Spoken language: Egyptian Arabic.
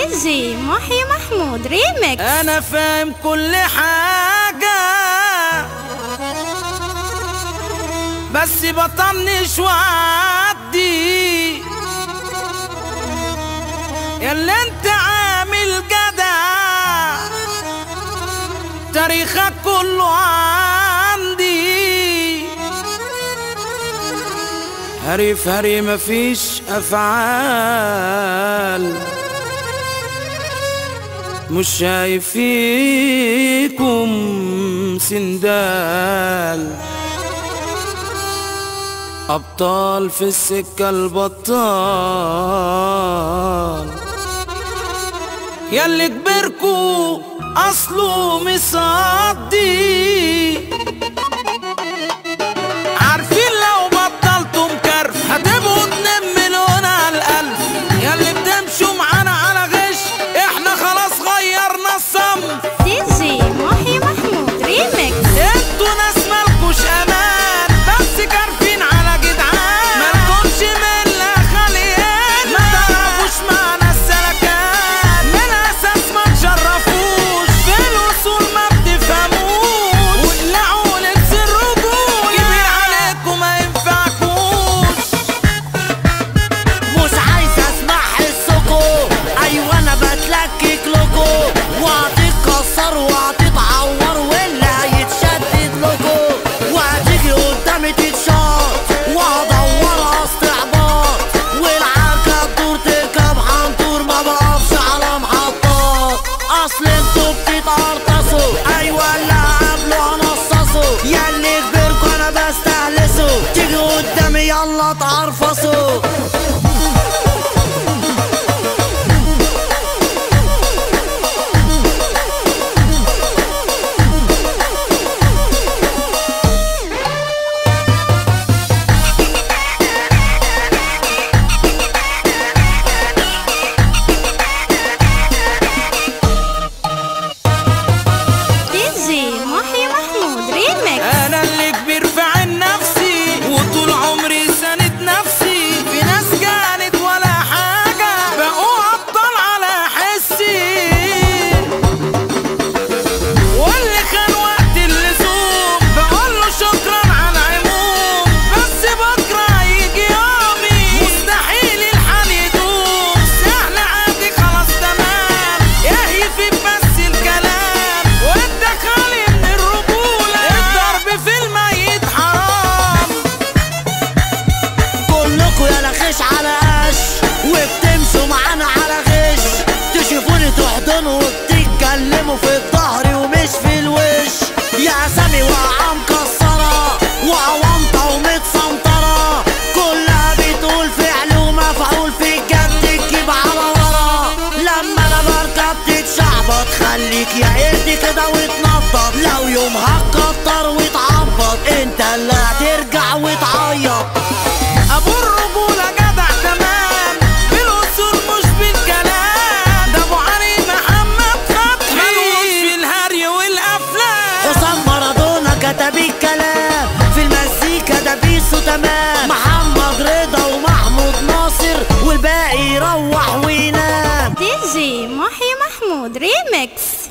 دي جي محي محمود ريمكس انا فاهم كل حاجة بس بطنش وعدي ياللي انت عامل جدع تاريخك كله عندي هري في هري مفيش افعال مش شايف فيكم سندال أبطال في السكة البطال ياللي كبركوا أصله مصدي عارفين لو بطلتم كرف هتبقوا اتنين مليون على الألف ياللي بتمشوا معانا على غش احنا خلاص غيرنا الصمت دي جي محي محمود ريمكس انتوا ناس مالكوش امان بس كارفين على جدعان مالكمش من لا خليان ما تعرفوش معنى السلكان من اساس ما تشرفوش في الوصول ما بتفهموش واقلعوا لبس الرجول كبير عليكم ما ينفعكوش مش عايز اسمع حسكو ايوه انا بتلكك لكو وهتتكسر وهتتعور واللي هيتشدد لكو وهتيجي قدامي تتشاط وهدورها استعباط والعركة تدور تركب حنطور ما بقفش على محطات اصل انتوا بتتقرطصوا ايوه اللي قبله هنصصوا ياللي كبركوا انا بستهلسه تيجي قدامي يلا تعرفصوا دي جي محي محمود ريمكس انا اللي كبير في عين نفسي وطول عمري ساند نفسي في ناس كانت ولا حاجة بقوا ابطال على حسي واللي كان وقت اللزوم بقول له شكرا على العموم بس بكره هيجي يومي مستحيل الحال يدوم سهل عادي خلاص تمام يهي في بس الكلام وانت خالي من الرجولة الضرب في الميت حرام كلكوا يا لخيش على قش وبتمشوا معانا على غش تشوفوني تحضنوا وبتتكلموا في الظهر ومش في الوش يا اسامي واقعة مكسرة وأونطة ومتسنطرة كلها بتقول فعل ومفعول في الجد تجيب على ورا لما انا بركب تتشعبط خليك يا قرد كده وتنطط لو يومها تكتر وتعبط انت اللي هترجع وتعيط ابو الرجولة جدع تمام بالاصول مش بالكلام ده ابو علي محمد فتحي ملوش في الهري والافلام حسام مارادونا كتب الكلام في المزيكا ده بيسو تمام محمد رضا ومحمود ناصر والباقي يروح وينام دي جي محي محمود ريمكس